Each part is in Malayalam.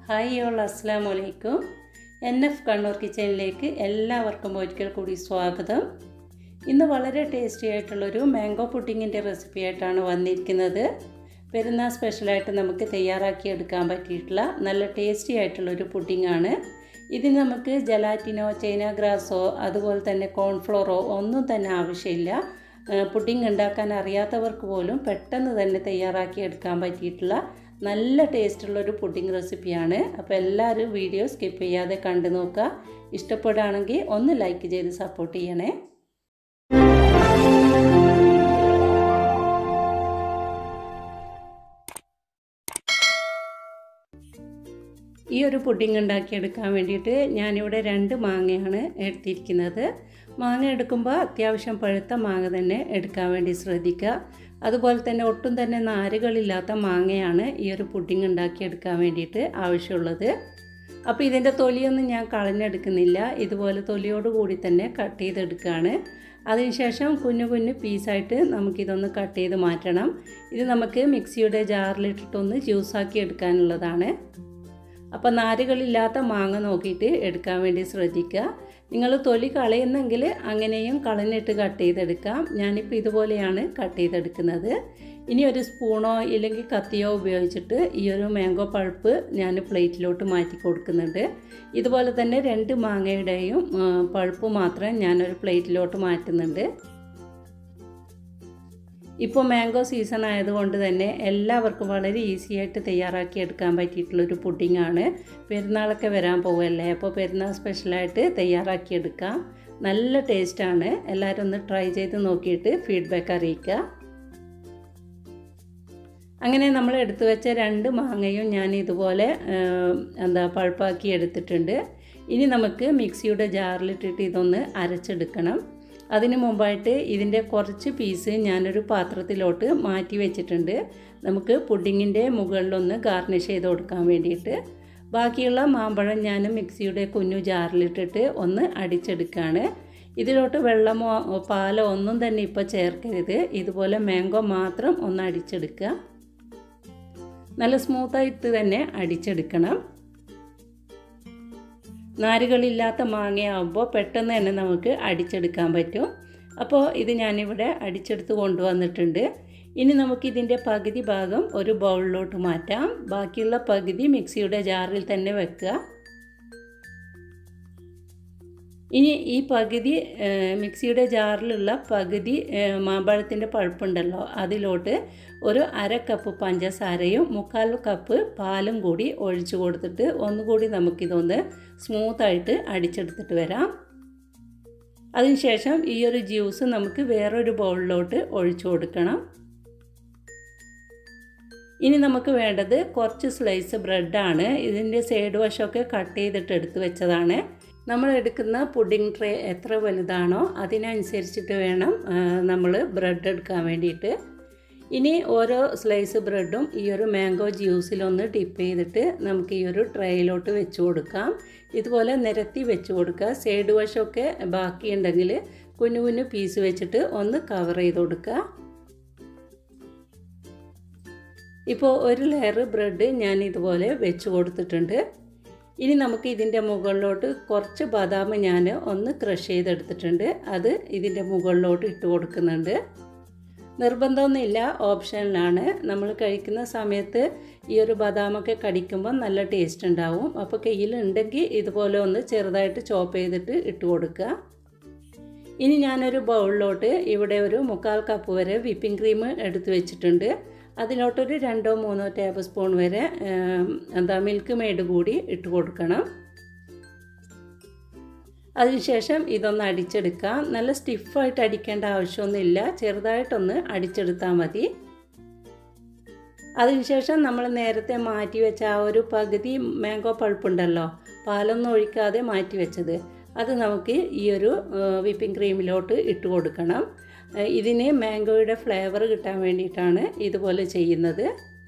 ഹായ് ഓൾ അസ്സാം വലൈക്കും എൻ എഫ് കണ്ണൂർ കിച്ചണിലേക്ക് എല്ലാവർക്കും ഒരിക്കൽ കൂടി സ്വാഗതം ഇന്ന് വളരെ ടേസ്റ്റി ആയിട്ടുള്ളൊരു മാംഗോ പുഡിങ്ങിൻ്റെ റെസിപ്പി ആയിട്ടാണ് വന്നിരിക്കുന്നത് പെരുന്നാൾ സ്പെഷ്യലായിട്ട് നമുക്ക് തയ്യാറാക്കി എടുക്കാൻ പറ്റിയിട്ടുള്ള നല്ല ടേസ്റ്റി ആയിട്ടുള്ളൊരു പുഡിങ്ങാണ് ഇതിന് നമുക്ക് ജലാറ്റിനോ ചൈന ഗ്രാസോ അതുപോലെ തന്നെ കോൺഫ്ലോറോ ഒന്നും തന്നെ ആവശ്യമില്ല പുഡിംഗ് ഉണ്ടാക്കാൻ അറിയാത്തവർക്ക് പോലും പെട്ടെന്ന് തന്നെ തയ്യാറാക്കി എടുക്കാൻ പറ്റിയിട്ടുള്ള നല്ല ടേസ്റ്റുള്ളൊരു പുഡിംഗ് റെസിപ്പിയാണ് അപ്പോൾ എല്ലാവരും വീഡിയോ സ്കിപ്പ് ചെയ്യാതെ കണ്ടു നോക്കുക ഇഷ്ടപ്പെടുകയാണെങ്കിൽ ഒന്ന് ലൈക്ക് ചെയ്ത് സപ്പോർട്ട് ചെയ്യണേ ഈ ഒരു പുഡിംഗ് ഉണ്ടാക്കിയെടുക്കാൻ വേണ്ടിയിട്ട് ഞാനിവിടെ രണ്ട് മാങ്ങയാണ് എടുത്തിരിക്കുന്നത് മാങ്ങ എടുക്കുമ്പോൾ അത്യാവശ്യം പഴുത്ത മാങ്ങ തന്നെ എടുക്കാൻ വേണ്ടി ശ്രദ്ധിക്കുക അതുപോലെ തന്നെ ഒട്ടും തന്നെ നാരുകളില്ലാത്ത മാങ്ങയാണ് ഈ ഒരു പുഡിംഗ് ഉണ്ടാക്കിയെടുക്കാൻ വേണ്ടിയിട്ട് ആവശ്യമുള്ളത് അപ്പോൾ ഇതിൻ്റെ തൊലിയൊന്നും ഞാൻ കളഞ്ഞെടുക്കുന്നില്ല ഇതുപോലെ തൊലിയോട് കൂടി തന്നെ കട്ട് ചെയ്തെടുക്കുകയാണ് അതിനുശേഷം കുഞ്ഞു കുഞ്ഞു പീസായിട്ട് നമുക്കിതൊന്ന് കട്ട് ചെയ്ത് മാറ്റണം ഇത് നമുക്ക് മിക്സിയുടെ ജാറിലിട്ടിട്ടൊന്ന് ജ്യൂസാക്കി എടുക്കാനുള്ളതാണ് അപ്പോൾ നാരുകളില്ലാത്ത മാങ്ങ നോക്കിയിട്ട് എടുക്കാൻ വേണ്ടി ശ്രദ്ധിക്കുക നിങ്ങൾ തൊലി കളയുന്നെങ്കിൽ അങ്ങനെയും കളഞ്ഞിട്ട് കട്ട് ചെയ്തെടുക്കാം ഞാനിപ്പോൾ ഇതുപോലെയാണ് കട്ട് ചെയ്തെടുക്കുന്നത് ഇനി ഒരു സ്പൂണോ ഇല്ലെങ്കിൽ കത്തിയോ ഉപയോഗിച്ചിട്ട് ഈ ഒരു മാംഗോ പൾപ്പ് ഞാൻ പ്ലേറ്റിലോട്ട് മാറ്റി കൊടുക്കുന്നുണ്ട് ഇതുപോലെ തന്നെ രണ്ട് മാങ്ങയുടെയും പൾപ്പ് മാത്രം ഞാനൊരു പ്ലേറ്റിലോട്ട് മാറ്റുന്നുണ്ട് ഇപ്പോൾ മാംഗോ സീസൺ ആയതുകൊണ്ട് തന്നെ എല്ലാവർക്കും വളരെ ഈസി ആയിട്ട് തയ്യാറാക്കി എടുക്കാൻ പറ്റിയിട്ടുള്ളൊരു പുഡിങ്ങാണ് പെരുന്നാളൊക്കെ വരാൻ പോവല്ലേ അപ്പോൾ പെരുന്നാൾ സ്പെഷ്യലായിട്ട് തയ്യാറാക്കി എടുക്കാം നല്ല ടേസ്റ്റാണ് എല്ലാവരും ഒന്ന് ട്രൈ ചെയ്ത് നോക്കിയിട്ട് ഫീഡ്ബാക്ക് അറിയിക്കുക അങ്ങനെ നമ്മൾ എടുത്തു വെച്ച രണ്ട് മാങ്ങയും ഞാൻ ഇതുപോലെ എന്താ പഴുപ്പാക്കി എടുത്തിട്ടുണ്ട് ഇനി നമുക്ക് മിക്സിയുടെ ജാറിലിട്ടിട്ട് ഇതൊന്ന് അരച്ചെടുക്കണം അതിന് മുമ്പായിട്ട് ഇതിൻ്റെ കുറച്ച് പീസ് ഞാനൊരു പാത്രത്തിലോട്ട് മാറ്റി വെച്ചിട്ടുണ്ട് നമുക്ക് പുഡിങ്ങിൻ്റെ മുകളിലൊന്ന് ഗാർണിഷ് ചെയ്ത് കൊടുക്കാൻ വേണ്ടിയിട്ട് ബാക്കിയുള്ള മാമ്പഴം ഞാൻ മിക്സിയുടെ കുഞ്ഞു ജാറിലിട്ടിട്ട് ഒന്ന് അടിച്ചെടുക്കുകയാണ് ഇതിലോട്ട് വെള്ളമോ പാലോ ഒന്നും തന്നെ ഇപ്പോൾ ചേർക്കരുത് ഇതുപോലെ മാംഗോ മാത്രം ഒന്ന് അടിച്ചെടുക്കുക നല്ല സ്മൂത്തായിട്ട് തന്നെ അടിച്ചെടുക്കണം നാരുകളില്ലാത്ത മാങ്ങയാകുമ്പോൾ പെട്ടെന്ന് തന്നെ നമുക്ക് അടിച്ചെടുക്കാൻ പറ്റും അപ്പോൾ ഇത് ഞാനിവിടെ അടിച്ചെടുത്ത് കൊണ്ടുവന്നിട്ടുണ്ട് ഇനി നമുക്കിതിൻ്റെ പകുതി ഭാഗം ഒരു ബൗളിലോട്ട് മാറ്റാം ബാക്കിയുള്ള പകുതി മിക്സിയുടെ ജാറിൽ തന്നെ വെക്കുക ഇനി ഈ പകുതി മിക്സിയുടെ ജാറിലുള്ള പകുതി മാമ്പഴത്തിൻ്റെ പഴുപ്പുണ്ടല്ലോ അതിലോട്ട് ഒരു അര കപ്പ് പഞ്ചസാരയും മുക്കാൽ കപ്പ് പാലും കൂടി ഒഴിച്ചു കൊടുത്തിട്ട് ഒന്നുകൂടി നമുക്കിതൊന്ന് സ്മൂത്തായിട്ട് അടിച്ചെടുത്തിട്ട് വരാം അതിനുശേഷം ഈ ഒരു ജ്യൂസ് നമുക്ക് വേറൊരു ബൗളിലോട്ട് ഒഴിച്ചു കൊടുക്കണം ഇനി നമുക്ക് വേണ്ടത് കുറച്ച് സ്ലൈസ് ബ്രെഡാണ് ഇതിൻ്റെ സൈഡ് വശമൊക്കെ കട്ട് ചെയ്തിട്ട് എടുത്ത് വെച്ചതാണ് നമ്മൾ എടുക്കുന്ന പുഡിംഗ് ട്രേ എത്ര വലുതാണോ അതിനനുസരിച്ചിട്ട് വേണം നമ്മൾ ബ്രെഡ് എടുക്കാൻ വേണ്ടിയിട്ട് ഇനി ഓരോ സ്ലൈസ് ബ്രെഡും ഈ ഒരു മാംഗോ ജ്യൂസിലൊന്ന് ഡിപ്പ് ചെയ്തിട്ട് നമുക്ക് ഈ ഒരു ട്രേയിലോട്ട് വെച്ച് കൊടുക്കാം ഇതുപോലെ നിരത്തി വെച്ച് കൊടുക്കുക സൈഡ് വശമൊക്കെ ബാക്കിയുണ്ടെങ്കിൽ കുഞ്ഞു കുഞ്ഞു പീസ് വെച്ചിട്ട് ഒന്ന് കവർ ചെയ്ത് കൊടുക്കുക ഇപ്പോൾ ഒരു ലെയർ ബ്രെഡ് ഞാൻ ഇതുപോലെ വെച്ച് കൊടുത്തിട്ടുണ്ട് ഇനി നമുക്ക് ഇതിൻ്റെ മുകളിലോട്ട് കുറച്ച് ബദാം ഞാൻ ഒന്ന് ക്രഷ് ചെയ്തെടുത്തിട്ടുണ്ട് അത് ഇതിൻ്റെ മുകളിലോട്ട് ഇട്ട് കൊടുക്കുന്നുണ്ട് നിർബന്ധമൊന്നുമില്ല ഓപ്ഷനിലാണ് നമ്മൾ കഴിക്കുന്ന സമയത്ത് ഈ ഒരു ബദാമൊക്കെ കടിക്കുമ്പോൾ നല്ല ടേസ്റ്റ് ഉണ്ടാവും അപ്പോൾ കയ്യിലുണ്ടെങ്കിൽ ഇതുപോലെ ഒന്ന് ചെറുതായിട്ട് ചോപ്പ് ചെയ്തിട്ട് ഇട്ട് കൊടുക്കുക ഇനി ഞാനൊരു ബൗളിലോട്ട് ഇവിടെ ഒരു മുക്കാൽ കപ്പ് വരെ വിപ്പിംഗ് ക്രീം എടുത്ത് വെച്ചിട്ടുണ്ട് അതിലോട്ടൊരു രണ്ടോ മൂന്നോ ടേബിൾ സ്പൂൺ വരെ എന്താ മിൽക്ക് മെയ്ഡ് കൂടി ഇട്ട് കൊടുക്കണം അതിനുശേഷം ഇതൊന്ന് അടിച്ചെടുക്കാം നല്ല സ്റ്റിഫായിട്ട് അടിക്കേണ്ട ആവശ്യമൊന്നുമില്ല ചെറുതായിട്ടൊന്ന് അടിച്ചെടുത്താൽ മതി അതിനുശേഷം നമ്മൾ നേരത്തെ മാറ്റി വെച്ച ആ ഒരു പകുതി മാംഗോ പൾപ്പുണ്ടല്ലോ പാലൊന്നും ഒഴിക്കാതെ മാറ്റി വെച്ചത് അത് നമുക്ക് ഈ ഒരു വിപ്പിംഗ് ക്രീമിലോട്ട് ഇട്ട് കൊടുക്കണം ഇതിന് മാംഗോയുടെ ഫ്ലേവർ കിട്ടാൻ വേണ്ടിയിട്ടാണ് ഇതുപോലെ ചെയ്യുന്നത്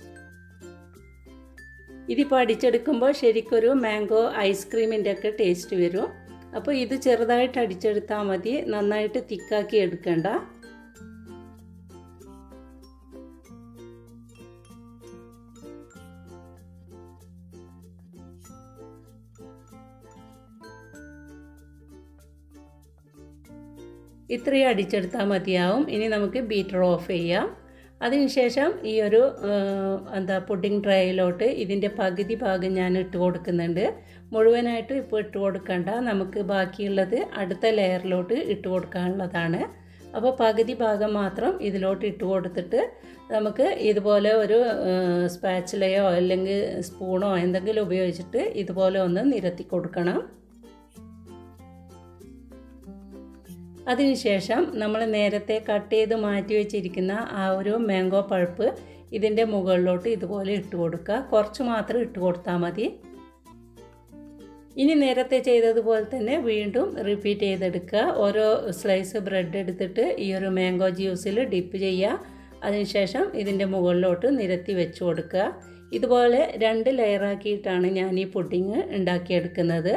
ഇതിപ്പോൾ അടിച്ചെടുക്കുമ്പോൾ ശരിക്കൊരു മാംഗോ ഐസ്ക്രീമിൻ്റെ ഒക്കെ ടേസ്റ്റ് വരും അപ്പോൾ ഇത് ചെറുതായിട്ട് അടിച്ചെടുത്താൽ മതി നന്നായിട്ട് തിക്കാക്കി എടുക്കണ്ട ഇത്രയും അടിച്ചെടുത്താൽ മതിയാവും ഇനി നമുക്ക് ബീറ്റർ ഓഫ് ചെയ്യാം അതിനുശേഷം ഈ ഒരു എന്താ പുഡിംഗ് ട്രേയിലോട്ട് ഇതിൻ്റെ പകുതി ഭാഗം ഞാൻ ഇട്ട് കൊടുക്കുന്നുണ്ട് മുഴുവനായിട്ട് ഇപ്പോൾ ഇട്ട് കൊടുക്കണ്ട നമുക്ക് ബാക്കിയുള്ളത് അടുത്ത ലെയറിലോട്ട് ഇട്ട് കൊടുക്കാനുള്ളതാണ് അപ്പോൾ പകുതി ഭാഗം മാത്രം ഇതിലോട്ട് ഇട്ട് കൊടുത്തിട്ട് നമുക്ക് ഇതുപോലെ ഒരു സ്പാച്ചിലയോ അല്ലെങ്കിൽ സ്പൂണോ എന്തെങ്കിലും ഉപയോഗിച്ചിട്ട് ഇതുപോലെ ഒന്ന് നിരത്തി കൊടുക്കണം അതിനുശേഷം നമ്മൾ നേരത്തെ കട്ട് ചെയ്ത് മാറ്റി വെച്ചിരിക്കുന്ന ആ ഒരു മാംഗോ പഴുപ്പ് ഇതിൻ്റെ മുകളിലോട്ട് ഇതുപോലെ ഇട്ട് കൊടുക്കുക കുറച്ച് മാത്രം ഇട്ട് കൊടുത്താൽ മതി ഇനി നേരത്തെ ചെയ്തതുപോലെ തന്നെ വീണ്ടും റിപ്പീറ്റ് ചെയ്തെടുക്കുക ഓരോ സ്ലൈസ് ബ്രെഡ് എടുത്തിട്ട് ഈ ഒരു മാംഗോ ജ്യൂസിൽ ഡിപ്പ് ചെയ്യുക അതിനുശേഷം ഇതിൻ്റെ മുകളിലോട്ട് നിരത്തി വെച്ച് കൊടുക്കുക ഇതുപോലെ രണ്ട് ലെയറാക്കിയിട്ടാണ് ഞാൻ ഈ പുഡിങ് ഉണ്ടാക്കിയെടുക്കുന്നത്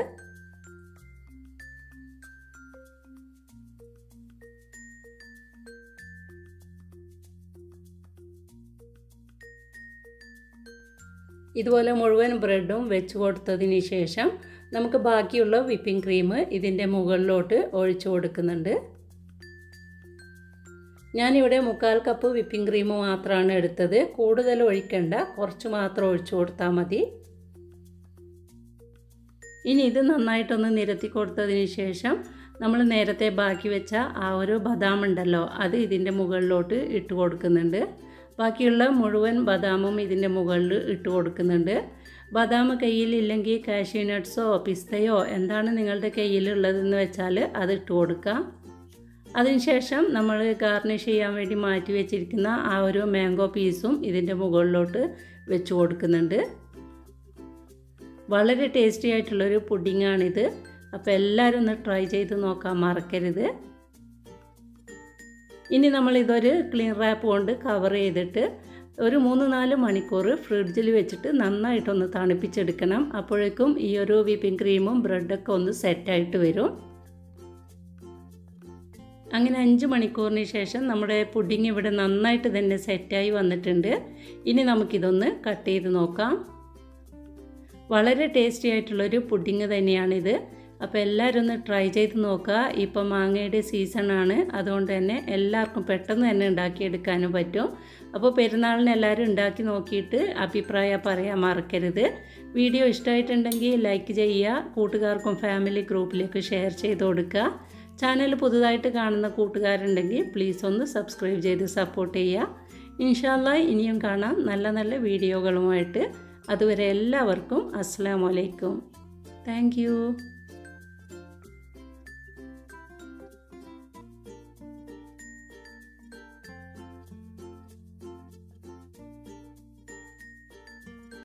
ഇതുപോലെ മുഴുവൻ ബ്രെഡും വെച്ച് കൊടുത്തതിന് ശേഷം നമുക്ക് ബാക്കിയുള്ള വിപ്പിംഗ് ക്രീം ഇതിൻ്റെ മുകളിലോട്ട് ഒഴിച്ചു കൊടുക്കുന്നുണ്ട് ഞാനിവിടെ മുക്കാൽ കപ്പ് വിപ്പിംഗ് ക്രീം മാത്രമാണ് എടുത്തത് കൂടുതൽ ഒഴിക്കണ്ട കുറച്ച് മാത്രം ഒഴിച്ചു കൊടുത്താൽ മതി ഇനി ഇത് നന്നായിട്ടൊന്ന് നിരത്തി കൊടുത്തതിന് ശേഷം നമ്മൾ നേരത്തെ ബാക്കി വെച്ച ആ ഒരു ബദാം ഉണ്ടല്ലോ അത് ഇതിൻ്റെ മുകളിലോട്ട് ഇട്ട് കൊടുക്കുന്നുണ്ട് ബാക്കിയുള്ള മുഴുവൻ ബദാമും ഇതിൻ്റെ മുകളിൽ ഇട്ട് കൊടുക്കുന്നുണ്ട് ബദാം കയ്യിലില്ലെങ്കിൽ കാഷ്യൂ നട്ട്സോ പിസ്തയോ എന്താണ് നിങ്ങളുടെ കയ്യിലുള്ളതെന്ന് വെച്ചാൽ അത് ഇട്ട് കൊടുക്കുക അതിനുശേഷം നമ്മൾ ഗാർണിഷ് ചെയ്യാൻ വേണ്ടി മാറ്റി വെച്ചിരിക്കുന്ന ആ ഒരു മാംഗോ പീസും ഇതിൻ്റെ മുകളിലോട്ട് വെച്ച് കൊടുക്കുന്നുണ്ട് വളരെ ടേസ്റ്റി ആയിട്ടുള്ളൊരു പുഡിങ്ങാണിത് അപ്പോൾ എല്ലാവരും ഒന്ന് ട്രൈ ചെയ്ത് നോക്കാൻ മറക്കരുത് ഇനി നമ്മൾ ഇതൊരു ക്ലീൻ റാപ്പ് കൊണ്ട് കവർ ചെയ്തിട്ട് ഒരു മൂന്ന് നാല് മണിക്കൂർ ഫ്രിഡ്ജിൽ വെച്ചിട്ട് നന്നായിട്ടൊന്ന് തണുപ്പിച്ചെടുക്കണം അപ്പോഴേക്കും ഈ ഒരു വിപ്പിംഗ് ക്രീമും ബ്രെഡൊക്കെ ഒന്ന് സെറ്റായിട്ട് വരും അങ്ങനെ അഞ്ച് മണിക്കൂറിന് ശേഷം നമ്മുടെ പുഡിങ് ഇവിടെ നന്നായിട്ട് തന്നെ സെറ്റായി വന്നിട്ടുണ്ട് ഇനി നമുക്കിതൊന്ന് കട്ട് ചെയ്ത് നോക്കാം വളരെ ടേസ്റ്റി ആയിട്ടുള്ളൊരു പുഡിങ് തന്നെയാണിത് അപ്പോൾ എല്ലാവരും ഒന്ന് ട്രൈ ചെയ്ത് നോക്കുക ഇപ്പോൾ മാങ്ങയുടെ സീസണാണ് അതുകൊണ്ട് തന്നെ എല്ലാവർക്കും പെട്ടെന്ന് തന്നെ ഉണ്ടാക്കിയെടുക്കാനും പറ്റും അപ്പോൾ പെരുന്നാളിന് എല്ലാവരും ഉണ്ടാക്കി നോക്കിയിട്ട് അഭിപ്രായം പറയാൻ മറക്കരുത് വീഡിയോ ഇഷ്ടമായിട്ടുണ്ടെങ്കിൽ ലൈക്ക് ചെയ്യുക കൂട്ടുകാർക്കും ഫാമിലി ഗ്രൂപ്പിലേക്ക് ഷെയർ ചെയ്ത് കൊടുക്കുക ചാനൽ പുതുതായിട്ട് കാണുന്ന കൂട്ടുകാരുണ്ടെങ്കിൽ പ്ലീസ് ഒന്ന് സബ്സ്ക്രൈബ് ചെയ്ത് സപ്പോർട്ട് ചെയ്യുക ഇൻഷാല്ല ഇനിയും കാണാം നല്ല നല്ല വീഡിയോകളുമായിട്ട് അതുവരെ എല്ലാവർക്കും അസ്സാം വലൈക്കും താങ്ക്